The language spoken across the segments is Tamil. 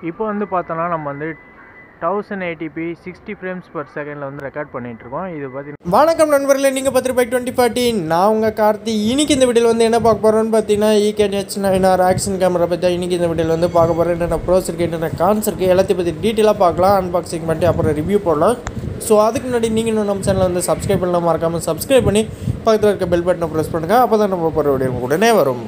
இப்போ வந்து பார்த்தோன்னா நம்ம வந்து thousand eighty p sixty frames per செகண்டில் வந்து ரெக்கார்ட் பண்ணிகிட்ருக்கோம் இது பார்த்தீங்கன்னா வணக்கம் நண்பர்களே நீங்கள் பத்து ரூபாய் டுவெண்ட்டி ஃபார்ட்டி நான் உங்கள் கார்த்தி இன்னைக்கு இந்த வீடியோவில் வந்து என்ன பார்க்க போகிறோன்னு பார்த்தீங்கன்னா Eken H nine R action camera பற்றி தான் இன்னைக்கு இந்த வீடியோவில் வந்து பார்க்க போகிறேன் என்னென்ன ப்ரோஸ் இருக்குது என்னென்ன கான்ஸ் இருக்குது எல்லாத்தையும் பற்றி டீட்டெயிலாக பார்க்கலாம் அன்பாக்சிங் பண்ணிட்டு அப்புறம் ரிவ்யூ போடலாம் ஸோ அதுக்கு முன்னாடி நீங்கள் இன்னும் நம்ம சேனலை வந்து சப்ஸ்கிரைப் பண்ணலாம் மறக்காமல் சப்ஸ்கிரைப் பண்ணி பக்கத்தில் இருக்க பெல் பட்டனை ப்ரெஸ் பண்ணுங்கள் அப்போ தான் நம்ம போகிற வீடியோ உங்களுக்கு உடனே வரும்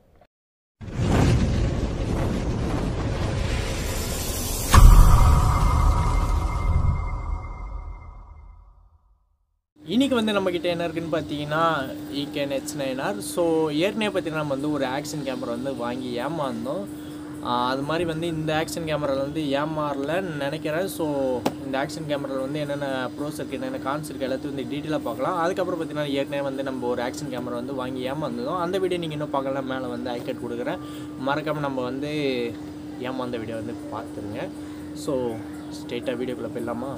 இன்றைக்கி வந்து நம்மக்கிட்ட என்ன இருக்குன்னு பார்த்தீங்கன்னா ஈகேன் ஹெச் நைனார் ஸோ ஏற்கனவே பார்த்தீங்கன்னா நம்ம வந்து ஒரு ஆக்ஷன் கேமரா வந்து வாங்கி ஏமாந்தோம் ஆஹ் அது மாதிரி வந்து இந்த ஆக்ஷன் கேமராவில் வந்து ஏமாறலன்னு நினைக்கிறேன் ஸோ இந்த ஆக்ஷன் கேமராவில் வந்து என்னென்ன ப்ரோஸ் இருக்குது என்னென்ன கான்ஸ் இருக்குது எல்லாத்தையும் வந்து டீட்டெயிலாக பார்க்கலாம் அதுக்கப்புறம் பார்த்தீங்கன்னா ஏற்கனவே வந்து நம்ம ஒரு ஆக்ஷன் கேமரா வந்து வாங்கி ஏமாந்தோம் அந்த வீடியோ நீங்கள் இன்னும் பார்க்கலாம் மேலே வந்து ஐக்கட் கொடுக்குறேன் மறக்காமல் நம்ம வந்து ஏமாந்த வீடியோ வந்து பார்த்துருங்க ஸோ ஸ்ட்ரெயிட்டாக வீடியோக்குள்ளே போயிடலாமா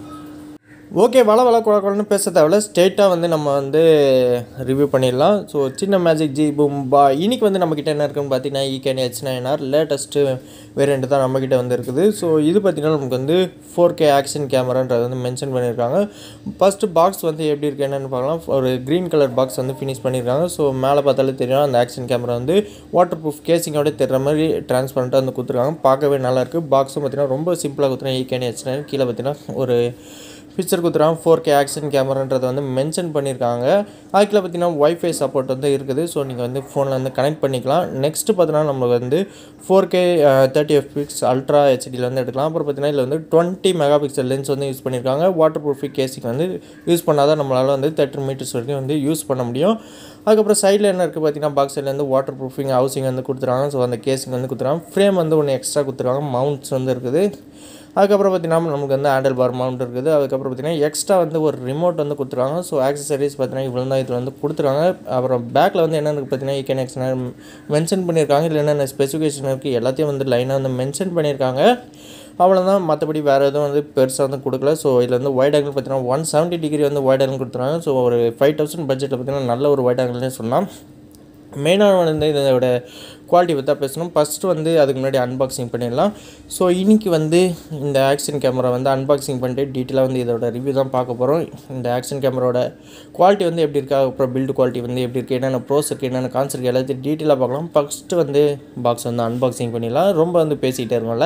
ஓகே வள வள குழ குழன்னு பேச தேவையில்ல ஸ்ட்ரெயிட்டாக வந்து நம்ம வந்து ரிவ்யூ பண்ணிடலாம் ஸோ சின்ன மேஜிக் ஜி பூம்பா இன்னைக்கு வந்து நம்மக்கிட்ட என்ன இருக்குன்னு பார்த்தீங்கன்னா Eken H nine R latest variant தான் நம்மக்கிட்ட வந்து இருக்குது ஸோ இது பார்த்தீங்கன்னா நமக்கு வந்து ஃபோர் கே ஆக்ஷன் கேமரான்றது வந்து மென்ஷன் பண்ணியிருக்காங்க ஃபஸ்ட்டு பாக்ஸ் வந்து எப்படி இருக்கு என்னென்னு பார்க்கலாம் ஒரு க்ரீன் கலர் பாக்ஸ் வந்து ஃபினிஷ் பண்ணியிருக்காங்க ஸோ மேலே பார்த்தாலே தெரியும் அந்த ஆக்ஷன் கேமரா வந்து வாட்டர் ப்ரூஃப் கேசிங்கோட தெரிற மாதிரி டிரான்ஸ்பரண்ட்டாக வந்து கொடுத்துருக்காங்க பார்க்கவே நல்லாயிருக்கு பாக்ஸும் பார்த்தீங்கன்னா ரொம்ப சிம்பிளாக கொடுத்துருக்காங்க ஈகேன் ஹெச் நைன் கீழே பார்த்தீங்கன்னா ஒரு பிக்சர் கொடுத்துறாங்க ஃபோர் கே ஆக்ஷன் கேமரான்றதை வந்து மென்ஷன் பண்ணியிருக்காங்க அதுக்குள்ள பார்த்தீங்கன்னா ஒய்ஃபை சப்போர்ட் வந்து இருக்குது ஸோ நீங்கள் வந்து ஃபோனில் வந்து கனெக்ட் பண்ணிக்கலாம் நெக்ஸ்ட்டு பார்த்தீங்கன்னா நம்மளுக்கு வந்து four K thirty F pix ultra ஹெச்டியில் வந்து எடுக்கலாம் அப்புறம் பார்த்தீங்கன்னா இதில் வந்து டுவெண்ட்டி மெகா பிக்சல் லென்ஸ் வந்து யூஸ் பண்ணியிருக்காங்க வாட்டர் ப்ரூஃப் கேசிங் வந்து யூஸ் பண்ணாதான் நம்மளால் வந்து தேர்ட்டி மீட்டர்ஸ் வரைக்கும் வந்து யூஸ் பண்ண முடியும் அதுக்கப்புறம் சைடில் என்ன இருக்குது பார்த்தீங்கன்னா பாக்ஸ் சைட்லேருந்து வாட்டர் ப்ரூஃபிங் ஹவுசிங் வந்து கொடுத்துருக்காங்க ஸோ அந்த கேசிங் வந்து கொடுத்துருக்காங்க ஃப்ரேம் வந்து ஒன்று எக்ஸ்ட்ரா கொடுத்துருக்காங்க மவுண்ட்ஸ் வந்து இருக்குது அதுக்கப்புறம் பார்த்தீங்கன்னா நமக்கு வந்து ஹேண்டில் பார் மவுண்ட் இருக்குது அதுக்கப்புறம் பார்த்தீங்கன்னா எக்ஸ்ட்ரா வந்து ஒரு ரிமோட் வந்து கொடுத்துருக்காங்க ஸோ ஆக்சசரிஸ் பார்த்தீங்கன்னா இவ்வளோ தான் இதில் வந்து கொடுத்துருக்காங்க அப்புறம் பேக்கில் வந்து என்னென்னு பார்த்தீங்கன்னா ஈகேன் எக்ஸ் மென்ஷன் பண்ணியிருக்காங்க இல்லை என்னென்ன ஸ்பெசிஃபிகேஷன் இருக்குது எல்லாத்தையும் வந்து லைனாக வந்து மென்ஷன் பண்ணியிருக்காங்க அவ்வளோதான் மற்றபடி வேறு எதுவும் வந்து பெருசாக வந்து கொடுக்கல ஸோ இதில் வந்து ஒயிட் ஆங்கிள் பார்த்தீங்கன்னா ஒன் செவன்ட்டி டிகிரி வந்து ஒயிட் ஆங்கிள் கொடுத்துருக்காங்க ஸோ ஒரு ஃபைவ் தௌசண்ட் பட்ஜெட்டில் பார்த்தீங்கன்னா நல்ல ஒரு ஒயிட் ஆங்கிள்னே சொல்லலாம் மெயினாக வந்து இதோட குவாலிட்டி பற்றி பேசணும் ஃபஸ்ட்டு வந்து அதுக்கு முன்னாடி அன்பாக்சிங் பண்ணிடலாம் ஸோ இன்றைக்கி வந்து இந்த ஆக்ஷன் கேமரா வந்து அன்பாக்சிங் பண்ணிட்டு டீட்டெயிலாக வந்து இதோட ரிவ்யூ தான் பார்க்க போகிறோம் இந்த ஆக்ஷன் கேமராவோட குவாலிட்டி வந்து எப்படி இருக்கா அப்புறம் பில்டு குவாலிட்டி வந்து எப்படி இருக்குது என்னென்ன ப்ரோஸ் இருக்குது என்னென்ன கான்ஸ் இருக்குது எல்லாத்தையும் டீட்டெயிலாக பார்க்கலாம் ஃபஸ்ட்டு வந்து பாக்ஸ் வந்து அன்பாக்சிங் பண்ணிடலாம் ரொம்ப வந்து பேசிக்கிட்டே இருக்கோம்ல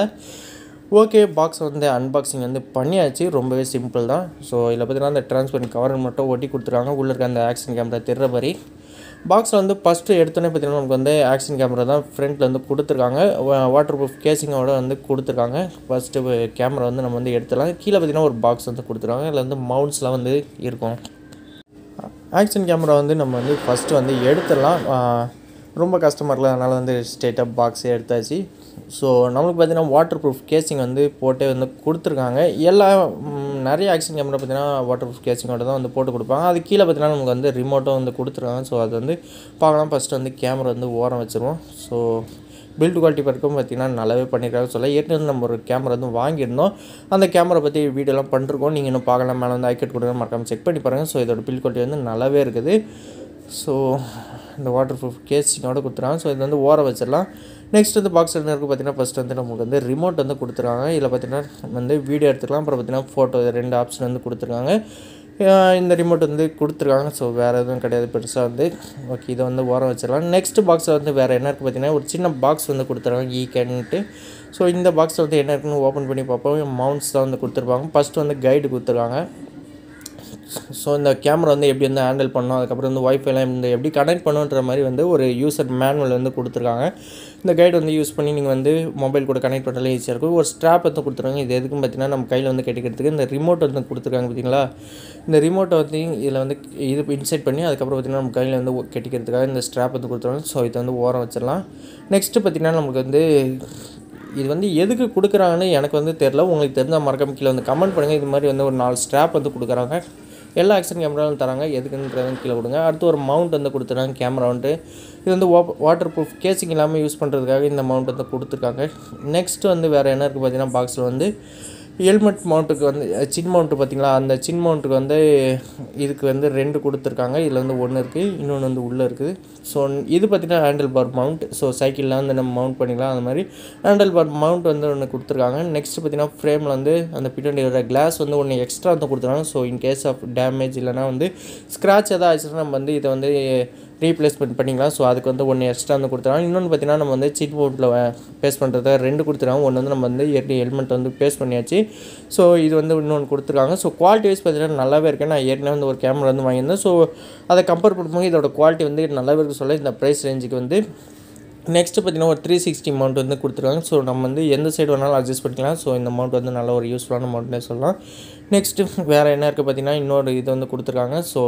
ஓகே பாக்ஸ் வந்து அன்பாக்சிங் வந்து பண்ணியாச்சு ரொம்பவே சிம்பிள் தான் ஸோ இதில் பார்த்தீங்கன்னா அந்த டிரான்ஸ்பரண்ட் கவர் மட்டும் ஒட்டி கொடுத்துருக்காங்க உள்ளே இருக்க அந்த ஆக்ஷன் கேமரா தெரிற மாதிரி பாக்ஸில் வந்து ஃபஸ்ட்டு எடுத்தோன்னே பார்த்தீங்கன்னா நமக்கு வந்து ஆக்ஷன் கேமரா தான் ஃப்ரண்ட்டில் வந்து கொடுத்துருக்காங்க வாட்டர் ப்ரூஃப் கேசிங்கோட வந்து கொடுத்துருக்காங்க ஃபஸ்ட்டு கேமரா வந்து நம்ம வந்து எடுத்துடலாம் கீழே பார்த்தீங்கன்னா ஒரு பாக்ஸ் வந்து கொடுத்துருக்காங்க இதில் வந்து மவுண்ட்ஸ்லாம் வந்து இருக்கும் ஆக்ஷன் கேமரா வந்து நம்ம வந்து ஃபஸ்ட்டு வந்து எடுத்துடலாம் ரொம்ப கஸ்டமரில் அதனால் வந்து ஸ்டேட்டாக பாக்ஸே எடுத்தாச்சு ஸோ நம்மளுக்கு பார்த்தீங்கன்னா வாட்டர் ப்ரூஃப் கேசிங் வந்து போட்டே வந்து கொடுத்துருக்காங்க எல்லா ம், நிறைய ஆக்ஷன் கேமரா பார்த்தீங்கன்னா வாட்டர் ப்ரூஃப் கேசிங்கோட தான் வந்து போட்டு கொடுப்பாங்க அது கீழே பார்த்தீங்கன்னா நமக்கு வந்து ரிமோட்டும் வந்து கொடுத்துருக்காங்க ஸோ அது வந்து பார்க்கலாம் ஃபஸ்ட்டு வந்து கேமரா வந்து ஓரம் வச்சுருவோம் ஸோ பில்ட் குவாலிட்டி வரைக்கும் பார்த்தீங்கன்னா நல்லாவே பண்ணியிருக்காங்க சொல்ல ஏற்கனவே வந்து நம்ம ஒரு கேமரா வந்து வாங்கியிருந்தோம் அந்த கேமரா பற்றி வீடியோலாம் பண்ணிருக்கோம் நீங்கள் இன்னும் பார்க்கலாம் மேலே வந்து ஐக்கெட் கொடுங்க மறக்காமல் செக் பண்ணி பாருங்கள் ஸோ இதோட பில்ட் குவாலிட்டி வந்து நல்லாவே இருக்குது ஸோ இந்த வாட்டர் ப்ரூஃப் கேசிங்கோட கொடுத்துருக்காங்க ஸோ இது வந்து ஓர வச்சிடலாம் நெக்ஸ்ட் வந்து பாக்ஸ் என்ன இருக்குது பார்த்தீங்கன்னா ஃபஸ்ட் வந்து நமக்கு வந்து ரிமோட் வந்து கொடுத்துருக்காங்க இதில் பார்த்தீங்கன்னா வந்து வீடியோ எடுத்துக்கலாம் அப்புறம் பார்த்தீங்கன்னா ஃபோட்டோ ரெண்டு ஆப்ஷன் வந்து கொடுத்துருக்காங்க அஹ் இந்த ரிமோட் வந்து கொடுத்துருக்காங்க ஸோ வேறு எதுவும் கிடையாது பெருசாக வந்து ஓகே இதை வந்து ஓரம் வச்சிடலாம் நெக்ஸ்ட் பாக்ஸில் வந்து வேறு என்ன இருக்குது பார்த்தீங்கன்னா ஒரு சின்ன பாக்ஸ் வந்து கொடுத்துருக்காங்க ஈ கேன்ட்டு ஸோ இந்த பாக்ஸில் வந்து என்ன இருக்குன்னு ஓப்பன் பண்ணி பார்ப்போம் மவுண்ட்ஸ் தான் வந்து கொடுத்துருப்பாங்க ஃபஸ்ட்டு வந்து கைடு கொடுத்துருக்காங்க ஸோ இந்த கேமரா வந்து எப்படி வந்து ஹேண்டில் பண்ணணும் அதுக்கப்புறம் வந்து ஒய்ஃபைலாம் இந்த எப்படி கனெக்ட் பண்ணுன்ற மாதிரி வந்து ஒரு யூசர் மேனுவல் வந்து கொடுத்துருக்காங்க இந்த கைடு வந்து யூஸ் பண்ணி நீங்கள் வந்து மொபைல் கூட கனெக்ட் பண்ணாலே ஈஸியாக இருக்கும் ஒரு ஸ்ட்ராப் வந்து கொடுத்துருக்காங்க இது எதுக்குன்னு பார்த்தீங்கன்னா நம்ம கையில் வந்து கட்டிக்கிறதுக்கு இந்த ரிமோட் வந்து கொடுத்துருக்காங்க பார்த்தீங்களா இந்த ரிமோட்டை வந்து இதில் வந்து இது இன்சைட் பண்ணி அதுக்கப்புறம் பார்த்தீங்கன்னா நம்ம கையில் வந்து கட்டிக்கிறதுக்காக இந்த ஸ்ட்ராப் வந்து கொடுத்துருக்காங்க ஸோ இதை வந்து ஓரம் வச்சிடலாம் நெக்ஸ்ட்டு பார்த்தீங்கன்னா நமக்கு வந்து இது வந்து எதுக்கு கொடுக்குறாங்கன்னு எனக்கு வந்து தெரில உங்களுக்கு தெரிஞ்சால் மறக்காம கீழே வந்து கமெண்ட் பண்ணுங்கள் இது மாதிரி வந்து ஒரு நாலு ஸ்ட்ராப் வந்து கொடுக்குறாங்க எல்லா ஆக்ஷன் கேமராவும் தராங்க எதுக்குன்றதை கீழே கொடுங்க அடுத்து ஒரு மவுண்ட் வந்து கொடுத்துருக்காங்க கேமரா வந்துட்டு இது வந்து வாட்டர் ப்ரூஃப் கேசிங் இல்லாமல் யூஸ் பண்ணுறதுக்காக இந்த மவுண்ட் வந்து கொடுத்துருக்காங்க நெக்ஸ்ட் வந்து வேறு என்ன இருக்குது பார்த்தீங்கன்னா பாக்ஸில் வந்து ஹெல்மெட் மவுண்ட்டுக்கு வந்து சின் மவுண்ட்டு பார்த்தீங்களா அந்த சின் மவுண்ட்டுக்கு வந்து இதுக்கு வந்து ரெண்டு கொடுத்துருக்காங்க இதில் வந்து ஒன்று இருக்குது இன்னொன்று வந்து உள்ளே இருக்குது ஸோ இது பார்த்தீங்கன்னா ஹேண்டில் பார் மவுண்ட் ஸோ சைக்கிளில் வந்து நம்ம மவுண்ட் பண்ணிக்கலாம் அந்த மாதிரி ஹேண்டில் பார் மவுண்ட் வந்து ஒன்று கொடுத்துருக்காங்க நெக்ஸ்ட் பார்த்தீங்கன்னா ஃப்ரேமில் வந்து அந்த பின்னாடி வர கிளாஸ் வந்து ஒன்று எக்ஸ்ட்ரா வந்து கொடுத்துருக்காங்க so in case of damage இல்லைனா வந்து ஸ்க்ராட்ச் எதாவது ஆச்சுன்னா நம்ம வந்து இதை வந்து ரீப்ளேஸ்மெண்ட் பண்ணிக்கலாம் ஸோ அதுக்கு வந்து ஒன்று எக்ஸ்ட்ரா வந்து கொடுத்துருவாங்க இன்னொன்று பார்த்தீங்கன்னா நம்ம வந்து சிட் போர்ட்டில் பேஸ் பண்ணுறத ரெண்டு கொடுத்துருக்காங்க ஒன்று வந்து நம்ம வந்து ஏற்கனவே ஹெல்மெட் வந்து பேஸ் பண்ணியாச்சு ஸோ இது வந்து இன்னொன்று கொடுத்துருக்காங்க ஸோ குவாலிட்டி வைஸ் பார்த்தீங்கன்னா நல்லாவே இருக்குது நான் ஏற்கனவே வந்து ஒரு கேமரா வந்து வாங்கியிருந்தேன் ஸோ அதை கம்பேர் பண்ணும்போது இதோட குவாலிட்டி வந்து நல்லாவே இருக்கு சொல்ல இந்த ப்ரைஸ் ரேஞ்சுக்கு வந்து நெக்ஸ்ட்டு பார்த்தீங்கன்னா ஒரு த்ரீ சிக்ஸ்டி மவுண்ட் வந்து கொடுத்துருக்காங்க ஸோ நம்ம வந்து எந்த சைடு வேணாலும் அட்ஜஸ்ட் பண்ணிக்கலாம் ஸோ இந்த மவுண்ட் வந்து நல்ல ஒரு யூஸ்ஃபுல்லான மவுண்ட்னே சொல்லலாம் நெக்ஸ்ட்டு வேறு என்ன இருக்குது பார்த்தீங்கன்னா இன்னொரு இது வந்து கொடுத்துருக்காங்க ஸோ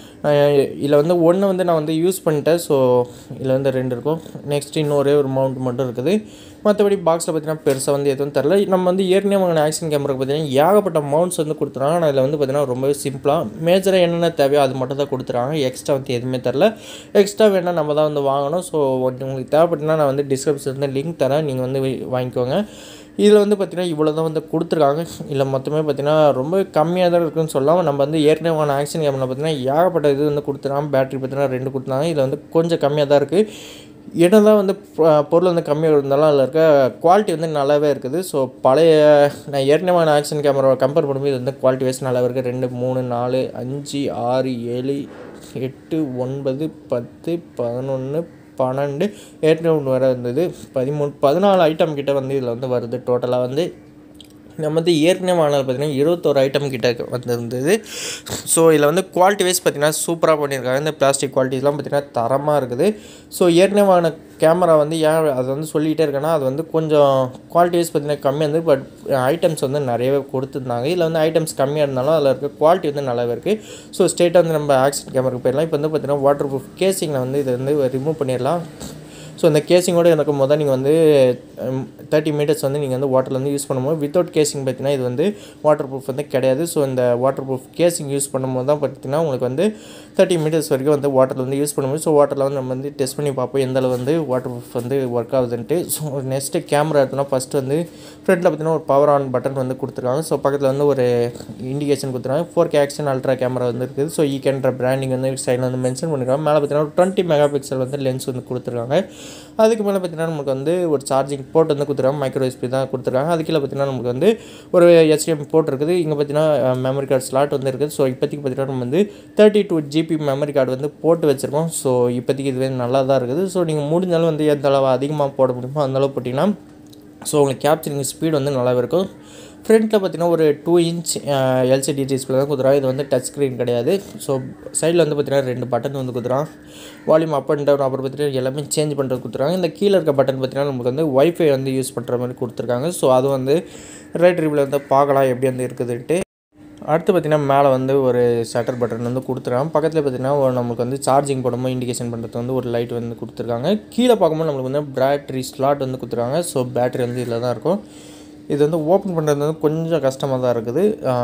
இதில் வந்து ஒன்று வந்து நான் வந்து யூஸ் பண்ணிட்டேன் ஸோ இதில் வந்து ரெண்டு இருக்கும் நெக்ஸ்ட் இன்னொரே ஒரு மவுண்ட் மட்டும் இருக்குது மற்றபடி பாக்ஸில் பார்த்தீங்கன்னா பெருசாக வந்து எதுவும் தரல நம்ம வந்து ஏற்கனவே வாங்கின ஆக்ஷன் கேமராக்கு பார்த்தீங்கன்னா ஏகப்பட்ட மவுண்ட்ஸ் வந்து கொடுத்துருக்காங்க ஆனால் இதில் வந்து பார்த்தீங்கன்னா ரொம்பவே சிம்பிளாக மேஜராக என்னென்ன தேவையோ அது மட்டும் தான் கொடுத்துருக்காங்க எக்ஸ்ட்ரா வந்து எதுவுமே தரல எக்ஸ்ட்ரா வேணால் நம்ம தான் வந்து வாங்கணும் ஸோ உங்களுக்கு தேவைப்பட்டுனா நான் வந்து டிஸ்கிரிப்ஷன் வந்து லிங்க் தரேன் நீங்கள் வந்து வாங்கிக்கோங்க இதில் வந்து பார்த்திங்கன்னா இவ்வளோ தான் வந்து கொடுத்துருக்காங்க இல்லை மொத்தமே பார்த்திங்கன்னா ரொம்ப கம்மியாக தான் இருக்குன்னு சொல்லலாம் நம்ம வந்து ஏற்கனவே வாங்கின ஆக்ஷன் கேமரா பார்த்திங்கன்னா ஏகப்பட்ட இது வந்து கொடுத்துருக்காங்க பேட்டரி பார்த்திங்கன்னா ரெண்டு கொடுத்துருக்காங்க இதில் வந்து கொஞ்சம் கம்மியாக தான் இருக்குது என்னதான் வந்து ப- பொருள் வந்து கம்மியாக இருந்தாலும் அதில் இருக்க குவாலிட்டி வந்து நல்லாவே இருக்குது ஸோ பழைய நான் ஏற்கனவே வாங்கின ஆக்ஷன் கேமராவை கம்பேர் பண்ணும்போது இது வந்து குவாலிட்டி வைஸ் நல்லாவே இருக்குது ரெண்டு மூணு நாலு அஞ்சு ஆறு ஏழு எட்டு ஒன்பது பத்து பதினொன்று பன்னெண்டு ஏற்கனவே ஒன்று வர இருந்தது பதிமூணு பதினாலு ஐட்டம் கிட்ட வந்து இதில் வந்து வருது டோட்டலாக வந்து நம்ம வந்து ஏற்கனவே வாங்கினது பார்த்திங்கன்னா இருபத்தோரு ஐட்டம் கிட்ட வந்திருந்தது ஸோ இதில் வந்து குவாலிட்டி வைஸ் பார்த்திங்கன்னா சூப்பராக பண்ணியிருக்காங்க இந்த பிளாஸ்டிக் குவாலிட்டிலாம் பார்த்திங்கன்னா தரமாக இருக்குது ஸோ ஏற்கனவே வாங்கின கேமரா வந்து ஏன் அதை வந்து சொல்லிகிட்டே இருக்கேன்னா அது வந்து கொஞ்சம் குவாலிட்டி வைஸ் பார்த்திங்கன்னா கம்மியாக இருந்தது பட் ஐட்டம்ஸ் வந்து நிறையவே கொடுத்துருந்தாங்க இதில் வந்து ஐட்டம்ஸ் கம்மியாக இருந்தாலும் அதில் இருக்க குவாலிட்டி வந்து நல்லாவே இருக்குது ஸோ ஸ்ட்ரெயிட்டாக வந்து நம்ம ஆக்ஷன் கேமராக்கு போயிடலாம் இப்போ வந்து பார்த்திங்கன்னா வாட்டர் ப்ரூஃப் கேசிங்கில் வந்து இதை வந்து ரிமூவ் பண்ணிடலாம் ஸோ இந்த கேசிங்கோடு எனக்கு முதல் நீங்கள் வந்து தேர்ட்டி மீட்டர்ஸ் வந்து நீங்கள் வந்து வாட்டரில் வந்து யூஸ் பண்ணும்போது வித்தவுட் கேசிங் பார்த்தீங்கன்னா இது வந்து வாட்டர் ப்ரூஃப் வந்து கிடையாது ஸோ இந்த வாட்டர் ப்ரூஃப் கேசிங் யூஸ் பண்ணும்போது தான் பார்த்தீங்கன்னா உங்களுக்கு வந்து தேர்ட்டி மீட்டர்ஸ் வரைக்கும் வந்து வாட்டரில் வந்து யூஸ் பண்ணும்போது ஸோ வாட்டரில் வந்து நம்ம வந்து டெஸ்ட் பண்ணி பார்ப்போம் எந்த அளவு வந்து வாட்டர் ப்ரூஃப் வந்து ஒர்க் ஆகுதுன்ட்டு ஸோ நெக்ஸ்ட்டு கேமரா எடுத்தோம்னா ஃபஸ்ட்டு வந்து ஃப்ரண்ட்டில் பார்த்தீங்கன்னா ஒரு பவர் ஆன் பட்டன் வந்து கொடுத்துருக்காங்க ஸோ பக்கத்தில் வந்து ஒரு இண்டிகேஷன் கொடுத்துருக்காங்க four K action ultra camera வந்து இருக்குது ஸோ ஈகேன்ற பிராண்டிங் வந்து சைடில் வந்து மென்ஷன் பண்ணிருக்காங்க மேலே பார்த்தீங்கன்னா ஒரு டுவெண்ட்டி மெகா பிக்சல் வந்து லென்ஸ் வந்து கொடுத்துருக்காங்க அதுக்கு மேலே பார்த்தீங்கன்னா நமக்கு வந்து ஒரு சார்ஜிங் போர்ட் வந்து கொடுத்துருக்காங்க மைக்ரோ எஸ்பி தான் கொடுத்துருக்காங்க அது கீழே பார்த்தீங்கன்னா நமக்கு வந்து ஒரு HDMI போர்ட் இருக்குது இங்கே பார்த்தீங்கன்னா மெமரி கார்டு ஸ்லாட் வந்து இருக்குது ஸோ இப்போதைக்கு பார்த்தீங்கன்னா நம்ம வந்து thirty two GB memory card வந்து போட்டு வச்சுருக்கோம் ஸோ இப்போதைக்கு இது வந்து நல்லா தான் இருக்குது ஸோ நீங்கள் முடிஞ்சாலும் வந்து எந்த அளவு அதிகமாக போட முடியுமோ அந்த அளவு போட்டிங்கன்னா ஸோ உங்களுக்கு கேப்சரிங் ஸ்பீடு வந்து நல்லாவே இருக்கும் ஃப்ரண்ட்டில் பார்த்தீங்கன்னா ஒரு டூ இன்ச் எல்சிடி டிஸ்பிளே தான் கொடுத்துறாங்க இது வந்து டச் ஸ்க்ரீன் கிடையாது ஸோ சைடில் வந்து பார்த்தீங்கன்னா ரெண்டு பட்டன் வந்து கொடுத்துறான் வால்யூம் அப் அண்ட் டவுன் அப்புறம் பார்த்தீங்கன்னா எல்லாமே சேஞ்ச் பண்ணுறது கொடுத்துருக்காங்க இந்த கீழே இருக்க பட்டன் பார்த்தீங்கன்னா நமக்கு வந்து ஒய்ஃபை வந்து யூஸ் பண்ணுற மாதிரி கொடுத்துருக்காங்க ஸோ அது வந்து ரைட் ரிவ்யூவில் வந்து பார்க்கலாம் எப்படி வந்து இருக்குதுன்ட்டு அடுத்து பார்த்திங்கன்னா மேலே வந்து ஒரு ஷட்டர் பட்டன் வந்து கொடுத்துருக்காங்க பக்கத்தில் பார்த்திங்கன்னா ஒரு நம்மளுக்கு வந்து சார்ஜிங் போடும்போது இண்டிகேஷன் பண்ணுறது வந்து ஒரு லைட் வந்து கொடுத்துருக்காங்க கீழே பார்க்கும்போது நம்மளுக்கு வந்து பேட்டரி ஸ்லாட் வந்து கொடுத்துருக்காங்க ஸோ பேட்டரி வந்து இதில் தான் இருக்கும் இது வந்து ஓப்பன் பண்ணுறது வந்து கொஞ்சம் கஷ்டமாக தான் இருக்குது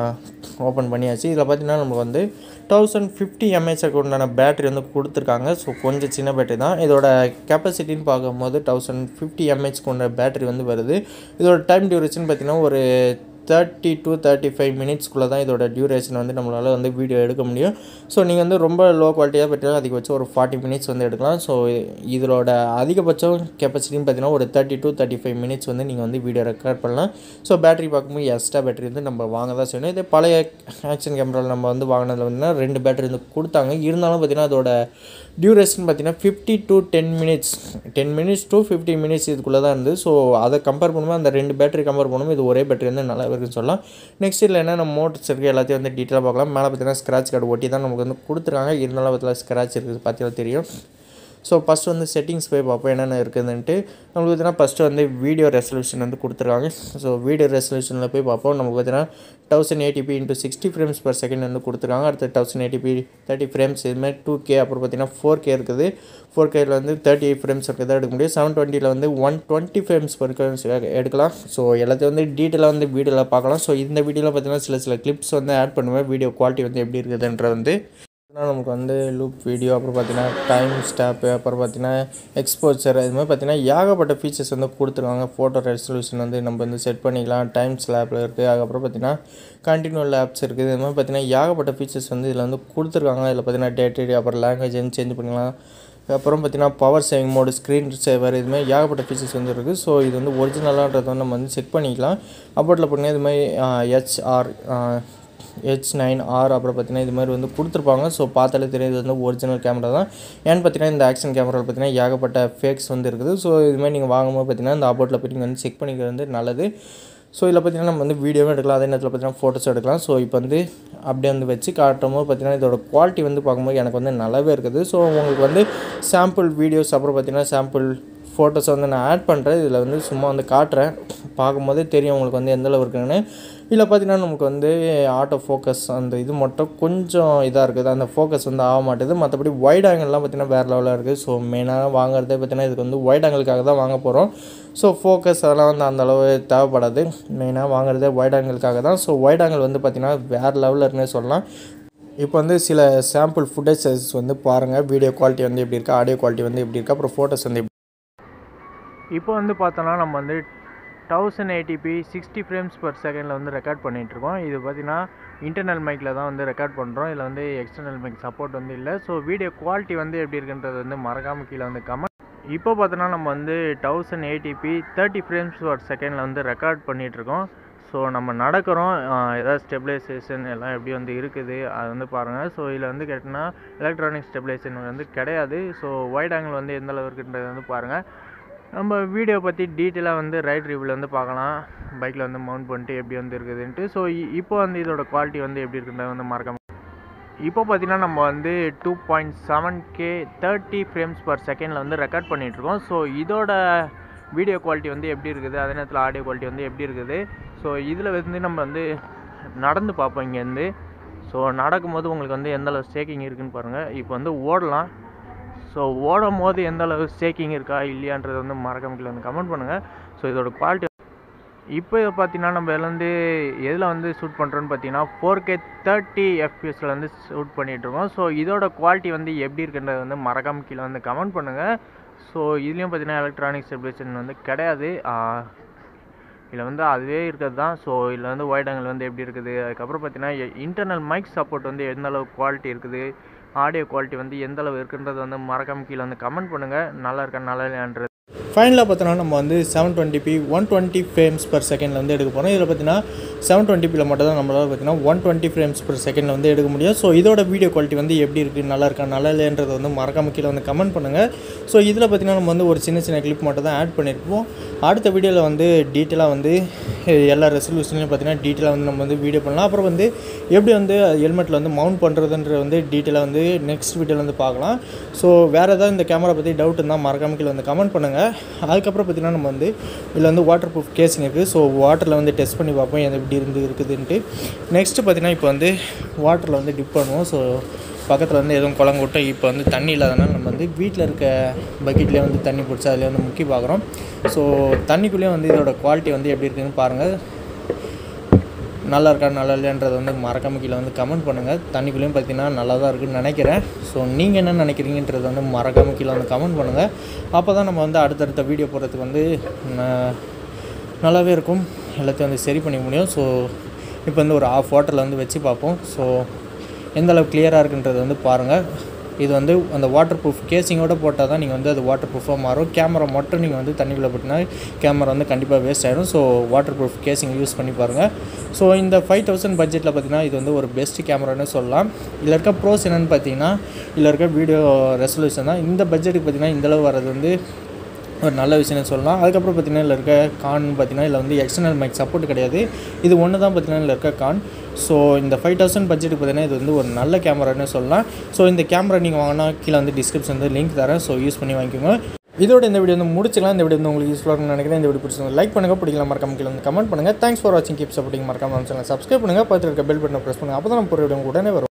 ஓப்பன் பண்ணியாச்சு இதில் பார்த்தீங்கன்னா நமக்கு வந்து தௌசண்ட் ஃபிஃப்டி எம்ஏஹெச்க்கு உண்டான பேட்டரி வந்து கொடுத்துருக்காங்க ஸோ கொஞ்சம் சின்ன பேட்டரி தான் இதோட கெப்பாசிட்டின்னு பார்க்கும்போது தௌசண்ட் ஃபிஃப்டி எம்ஏஹெச் கொண்ட பேட்டரி வந்து வருது இதோட டைம் டியூரேஷன் பார்த்தீங்கன்னா ஒரு தேர்ட்டி டு தேர்ட்டி ஃபைவ் மினிட்ஸ்க்குள்ளே தான் இதோட டியூரேஷன் வந்து நம்மளால் வந்து வீடியோ எடுக்க முடியும் ஸோ நீங்கள் வந்து ரொம்ப லோ குவாலிட்டியாக பார்த்தீங்கன்னா அதிகபட்சம் ஒரு ஃபார்ட்டி மினிட்ஸ் வந்து எடுக்கலாம் ஸோ இதோட அதிகபட்சம் கெப்பாசிட்டின்னு பார்த்தீங்கன்னா ஒரு thirty to thirty five minutes வந்து நீங்கள் வந்து வீடியோ ரெக்கார்ட் பண்ணலாம் ஸோ பேட்டரி பார்க்கும்போது எக்ஸ்ட்ரா பேட்டரி வந்து நம்ம வாங்க தான் செய்யணும் இதே பழைய ஆக்ஷன் கேமராவில் நம்ம வந்து வாங்கினதுல வந்து ரெண்டு பேட்டரி வந்து கொடுத்தாங்க இருந்தாலும் பார்த்தீங்கன்னா அதோட டியூரேஷன் பார்த்தீங்கன்னா fifty to ten minutes ten minutes to fifty minutes இதுக்குள்ளே தான் இருந்து ஸோ அதை கம்பேர் பண்ணும்போது அந்த ரெண்டு பேட்டரி கம்பேர் பண்ணும்போது இது ஒரே பேட்டரி வந்து நல்லா இருக்குன்னு சொல்லலாம் நெக்ஸ்ட் இதில் என்னென்ன மோட்டர்ஸ் இருக்குது எல்லாத்தையும் வந்து டீட்டெயிலாக பார்க்கலாம் மேலே பார்த்தீங்கன்னா ஸ்க்ராட்ச் கார்டு ஒட்டி தான் நமக்கு வந்து கொடுத்துருக்காங்க இருந்தாலும் பார்த்தீங்கன்னா ஸ்க்ராட்ச் இருக்குது பார்த்தீங்கன்னா தெரியும் ஸோ ஃபஸ்ட்டு வந்து செட்டிங்ஸ் போய் பார்ப்போம் என்னென்ன இருக்குதுன்ட்டு நம்மளுக்கு பார்த்தீங்கன்னா ஃபஸ்ட்டு வந்து வீடியோ ரெசல்யூஷன் வந்து கொடுத்துருக்காங்க ஸோ வீடியோ ரெசல்யூஷனில் போய் பார்ப்போம் நமக்கு பார்த்தீங்கன்னா thousand eighty p into sixty frames per second வந்து கொடுத்துருக்காங்க அடுத்து தௌசண்ட் எயிட்டிபி தேர்ட்டி ஃப்ரேம்ஸ் இதுமாதிரி டூ கே அப்புறம் பார்த்தீங்கன்னா ஃபோர் கே இருக்குது ஃபோர் கேயில் வந்து தேர்ட்டி எயிட் ஃப்ரேம்ஸ் தான் எடுக்க முடியும் செவன் டுவெண்ட்டியில் வந்து ஒன் டுவெண்ட்டி ஃப்ரேம்ஸ் வரைக்கும் எடுக்கலாம் ஸோ எல்லாத்தையும் வந்து டீட்டெயிலாக வந்து வீடியோவில் பார்க்கலாம் ஸோ இந்த வீடியோவில் பார்த்தீங்கன்னா சில சில கிளிப்ஸ் வந்து ஆட் பண்ணுவேன் வீடியோ குவாலிட்டி வந்து எப்படி இருக்குதுன்ற வந்து நமக்கு வந்து லூப் வீடியோ அப்புறம் பார்த்தீங்கன்னா டைம் ஸ்டாப்பு அப்புறம் பார்த்தீங்கன்னா எக்ஸ்போச்சர் இது மாதிரி பார்த்தீங்கன்னா ஏகப்பட்ட ஃபீச்சர்ஸ் வந்து கொடுத்துருவாங்க ஃபோட்டோ ரெசல்யூஷன் வந்து நம்ம வந்து செட் பண்ணிக்கலாம் டைம் ஸ்லாப்பில் இருக்குது அதுக்கப்புறம் பார்த்தீங்கன்னா கண்டினியூ லேப்ஸ் இருக்குது இது மாதிரி பார்த்தீங்கன்னா ஏகப்பட்ட ஃபீச்சர்ஸ் வந்து இதில் வந்து கொடுத்துருக்காங்க இதில் பார்த்தீங்கன்னா டேட்டு அப்புறம் லாங்குவேஜ் வந்து சேஞ்ச் பண்ணிக்கலாம் அப்புறம் பார்த்தீங்கன்னா power saving mode screen saver இதுமாதிரி ஏகப்பட்ட ஃபீச்சர்ஸ் வந்து இருக்குது ஸோ இது வந்து ஒரிஜினலான்றதை வந்து நம்ம வந்து செக் பண்ணிக்கலாம் அப்புறத்தில் பார்த்தீங்கன்னா இது மாதிரி ஹெச்ஆர் ஹெச் நைன் ஆர் அப்புறம் பார்த்தீங்கன்னா இது மாதிரி வந்து கொடுத்துருப்பாங்க ஸோ பார்த்தாலே தெரியுது வந்து ஒரிஜினல் கேமரா தான் ஏன்னு பார்த்தீங்கன்னா இந்த ஆக்ஷன் கேமராவில் பார்த்தீங்கன்னா ஏகப்பட்ட ஃபேக்ஸ் வந்து இருக்குது ஸோ இது மாதிரி நீங்கள் வாங்கும்போது பார்த்தீங்கன்னா இந்த அபோட்டில் போய் நீங்கள் வந்து செக் பண்ணிக்கிறது வந்து நல்லது ஸோ இதில் பார்த்தீங்கன்னா நம்ம வந்து வீடியோவும் எடுக்கலாம் அதே நேரத்தில் பார்த்தீங்கன்னா ஃபோட்டோஸ் எடுக்கலாம் ஸோ இப்போ வந்து அப்படியே வந்து வச்சு காட்டும் போது பார்த்தீங்கன்னா இதோட குவாலிட்டி வந்து பார்க்கும்போது எனக்கு வந்து நல்லாவே இருக்குது ஸோ உங்களுக்கு வந்து சாம்பிள் வீடியோஸ் அப்புறம் பார்த்தீங்கன்னா சாம்பிள் ஃபோட்டோஸ் வந்து நான் ஆட் பண்ணுறேன் இதில் வந்து சும்மா வந்து காட்டுறேன் பார்க்கும்போதே தெரியும் உங்களுக்கு வந்து எந்த அளவு இருக்குன்னு இதில் பார்த்தீங்கன்னா நமக்கு வந்து ஆட்டோ ஃபோக்கஸ் அந்த இது மட்டும் கொஞ்சம் இதாக இருக்குது அந்த ஃபோக்கஸ் வந்து ஆக மாட்டேது மற்றபடி வைட் ஆங்கிள்லாம் பார்த்தீங்கன்னா வேறு லெவலில் இருக்குது ஸோ மெயினாக வாங்குறதே பார்த்தீங்கன்னா இதுக்கு வந்து வைட் ஆங்கிளுக்காக தான் வாங்க போகிறோம் ஸோ ஃபோக்கஸ் அதெல்லாம் வந்து அந்த அளவு தேவைப்படாது மெயினாக வாங்குறதே வைட் ஆங்கிளுக்காக தான் ஸோ வைட் ஆங்கிள் வந்து பார்த்திங்கன்னா வேறு லெவலில் இருக்குன்னே சொல்லலாம் இப்போ வந்து சில சாம்பிள் ஃபுட்டேஜஸ் வந்து பாருங்கள் வீடியோ குவாலிட்டி வந்து எப்படி இருக்குது ஆடியோ குவாலிட்டி வந்து எப்படி இருக்குது அப்புறம் ஃபோட்டோஸ் வந்து எப்படி இப்போ வந்து பார்த்தோன்னா நம்ம வந்து thousand eighty p sixty frames per செகண்டில் வந்து ரெக்கார்ட் பண்ணிகிட்ருக்கோம் இது பார்த்தீங்கன்னா இன்டர்னல் மைக்கில் தான் வந்து ரெக்கார்ட் பண்ணுறோம் இதில் வந்து எக்ஸ்டர்னல் மைக் சப்போர்ட் வந்து இல்லை ஸோ வீடியோ குவாலிட்டி வந்து எப்படி இருக்குன்றது வந்து மறக்காமல் கீழே வந்து கமெண்ட் இப்போ பார்த்தோன்னா நம்ம வந்து thousand eighty p thirty frames per செகண்டில் வந்து ரெக்கார்ட் பண்ணிகிட்ருக்கோம் ஸோ நம்ம நடக்கிறோம் ஏதாவது ஸ்டெபிலைசேஷன் எல்லாம் எப்படி வந்து இருக்குது அது வந்து பாருங்கள் ஸோ இதில் வந்து கேட்டிங்கன்னா எலக்ட்ரானிக் ஸ்டெபிலைசேஷன் வந்து கிடையாது ஸோ வைட் ஆங்கிள் வந்து எந்த அளவு இருக்குன்றது வந்து பாருங்கள் நம்ம வீடியோ பற்றி டீட்டெயிலாக வந்து ரைட் ரிவ்யூவில் வந்து பார்க்கலாம் பைக்கில் வந்து மவுண்ட் பண்ணிட்டு எப்படி வந்து இருக்குதுன்ட்டு ஸோ இப்போ வந்து இதோட குவாலிட்டி வந்து எப்படி இருக்குன்றது வந்து மறக்காம இப்போ பார்த்தீங்கன்னா நம்ம வந்து two point seven K thirty frames per செகண்டில் வந்து ரெக்கார்ட் பண்ணிகிட்ருக்கோம் ஸோ இதோட வீடியோ குவாலிட்டி வந்து எப்படி இருக்குது அதே நேரத்தில் ஆடியோ குவாலிட்டி வந்து எப்படி இருக்குது ஸோ இதில் வந்து நம்ம வந்து நடந்து பார்ப்போம் இங்கேருந்து ஸோ நடக்கும்போது உங்களுக்கு வந்து எந்த அளவு ஸ்டேக்கிங் இருக்குன்னு பாருங்கள் இப்போ வந்து ஓடலாம் ஸோ ஓடும் போது எந்த அளவு ஸ்டேக்கிங் இருக்கா இல்லையான்றது வந்து மறக்காம கீழே வந்து கமெண்ட் பண்ணுங்கள் ஸோ இதோட குவாலிட்டி இப்போ பார்த்தீங்கன்னா நம்ம இதுல வந்து எதில் வந்து ஷூட் பண்ணுறோன்னு பார்த்தீங்கன்னா ஃபோர் கே தேர்ட்டி எஃப்பிஎஸில் வந்து ஷூட் பண்ணிகிட்ருக்கோம் ஸோ இதோட குவாலிட்டி வந்து எப்படி இருக்குன்றது வந்து மறக்காம கீழே வந்து கமெண்ட் பண்ணுங்கள் ஸோ இதுலேயும் பார்த்தீங்கன்னா எலக்ட்ரானிக் ஸ்டெபிலேஷன் வந்து கிடையாது இதில் வந்து அதுவே இருக்கிறது தான் ஸோ இதில் வந்து வைட் ஆங்கிள் வந்து எப்படி இருக்குது அதுக்கப்புறம் பார்த்தீங்கன்னா இன்டர்னல் மைக் சப்போர்ட் வந்து எந்த அளவு குவாலிட்டி இருக்குது ஆடியோ குவாலிட்டி வந்து எந்த அளவு இருக்குன்றது வந்து மறக்காம கீழே வந்து கமெண்ட் பண்ணுங்கள் நல்லா இருக்கா நல்லா இல்லையான்றது ஃபைனலாக பார்த்தோன்னா நம்ம வந்து seven twenty one twenty frames per செகண்டில் வந்து எடுக்க போகிறோம் இதில் பார்த்தீங்கன்னா செவன் டுவெண்ட்டிபியில் மட்டும் தான் நம்மளால் பார்த்தீங்கன்னா ஒன் டுவெண்ட்டி ஃப்ரேம்ஸ் பர் செகண்டில் வந்து எடுக்க முடியும் ஸோ இதோட வீடியோ குவாலிட்டி வந்து எப்படி இருக்குது நல்லா இருக்கா நல்லா இல்லைன்றதை வந்து மறக்காம கீழே வந்து கமெண்ட் பண்ணுங்கள் ஸோ இதில் பார்த்தீங்கன்னா நம்ம வந்து ஒரு சின்ன சின்ன கிளிப் மட்டும் தான் ஆட் பண்ணியிருப்போம் அடுத்த வீடியோவில் வந்து டீட்டெயிலாக வந்து எல்லா ரெசல்யூஷன்லையும் பார்த்தீங்கன்னா டீட்டெயிலாக வந்து நம்ம வந்து வீடியோ பண்ணலாம் அப்புறம் வந்து எப்படி வந்து ஹெல்மெட்டில் வந்து மவுண்ட் பண்ணுறதுன்ற வந்து டீட்டெயிலாக வந்து நெக்ஸ்ட் வீடியோவில் வந்து பார்க்கலாம் ஸோ வேறு ஏதாவது இந்த கேமரா பற்றி டவுட் இருந்தால் மறக்காம கீழே வந்து கமெண்ட் பண்ணுங்கள் அதுக்கப்புறம் பார்த்தீங்கன்னா நம்ம வந்து இதில் வந்து வாட்டர் ப்ரூஃப் கேசிங் இருக்குது ஸோ வாட்டரில் வந்து டெஸ்ட் பண்ணி பார்ப்போம் எது எப்படி இருந்து இருக்குதுன்ட்டு நெக்ஸ்ட்டு பார்த்தீங்கன்னா இப்போ வந்து வாட்டரில் வந்து டிப் பண்ணுவோம் ஸோ பக்கத்தில் வந்து எதுவும் குளங்கூட்டம் இப்போ வந்து தண்ணி இல்லாதனால நம்ம வந்து வீட்டில் இருக்க பக்கெட்லேயே வந்து தண்ணி பிடிச்சி அதில் வந்து முக்கி பார்க்குறோம் ஸோ தண்ணிக்குள்ளேயே வந்து இதோட குவாலிட்டி வந்து எப்படி இருக்குதுன்னு பாருங்கள் நல்லா இருக்கா நல்லா இல்லையன்றதை வந்து மறக்காம கீழே வந்து கமெண்ட் பண்ணுங்கள் தண்ணிக்குள்ளேயும் பார்த்தீங்கன்னா நல்லா தான் இருக்குன்னு நினைக்கிறேன் ஸோ நீங்கள் என்ன நினைக்கிறீங்கன்றதை வந்து மறக்காம கீழே வந்து கமெண்ட் பண்ணுங்கள் அப்போ தான் நம்ம வந்து அடுத்தடுத்த வீடியோ போடுறதுக்கு வந்து ந- நல்லாவே இருக்கும் எல்லாத்தையும் வந்து சரி பண்ணிக்க முடியும் ஸோ இப்போ வந்து ஒரு ஆஃப் வாட்டரில் வந்து வச்சு பார்ப்போம் ஸோ எந்த அளவு கிளியராக இருக்குன்றது வந்து பாருங்கள் இது வந்து அந்த வாட்டர் ப்ரூஃப் கேசிங்கோட போட்டால் தான் நீங்கள் வந்து அது வாட்டர் ப்ரூஃபாக மாறும் கேமரா மட்டும் நீங்கள் வந்து தண்ணிக்குள்ளே போட்டினா கேமரா வந்து கண்டிப்பாக வேஸ்ட் ஆகிடும் so waterproof casing use பண்ணி பாருங்கள் ஸோ இந்த ஃபைவ் தௌசண்ட் பட்ஜெட்டில் பார்த்தீங்கன்னா இது வந்து ஒரு பெஸ்ட் கேமரான்னு சொல்லலாம் இதில் இருக்க ப்ரோஸ் என்னென்னு பார்த்தீங்கன்னா இதில் இருக்க வீடியோ ரெசல்யூஷன் தான் இந்த பட்ஜெட்டுக்கு பார்த்தீங்கன்னா இந்த அளவு வர்றது வந்து ஒரு நல்ல விஷயம்னு சொல்லலாம் அதுக்கப்புறம் பார்த்தீங்கன்னா இதில் இருக்க கான் பார்த்தீங்கன்னா இதில் வந்து எக்ஸ்டர்னல் மைக் சப்போர்ட் கிடையாது இது ஒன்று தான் பார்த்தீங்கன்னா இதில் இருக்க கான் ஸோ இந்த ஃபைவ் தௌசண்ட் பட்ஜெட்டுக்கு பார்த்தீங்கன்னா இது வந்து ஒரு நல்ல கேமரான்னு சொல்லலாம் ஸோ இந்த கேமரா நீங்கள் வாங்கினா கீழே வந்து டிஸ்கிரிப்ஷன் வந்து லிங்க் தரேன் ஸோ யூஸ் பண்ணி வாங்கிக்கோங்க இதோட இந்த வீடியோ வந்து முடிச்சுக்கலாம் இந்த வீடியோ வந்து உங்களுக்கு யூஸ்ஃபுல்லாக இருக்கும்னு நினைக்கிறேன் இந்த வீடியோ பிடிச்சிருந்தா லைக் பண்ணுங்கள் பிடிக்கலாம் மறக்காம கீழே வந்து கமெண்ட் பண்ணுங்கள் தேங்க்ஸ் ஃபார் வாட்சிங் கீப் சப்போர்ட்டிங் மறக்காம சேனல் சப்ஸ்கிரைப் பண்ணுங்கள் பார்த்துட்டு இருக்க பெல் பட்டனை ப்ரெஸ் பண்ணுங்கள் அப்போ தான் நம்ம போகிற வீடியோ உடனே வரும்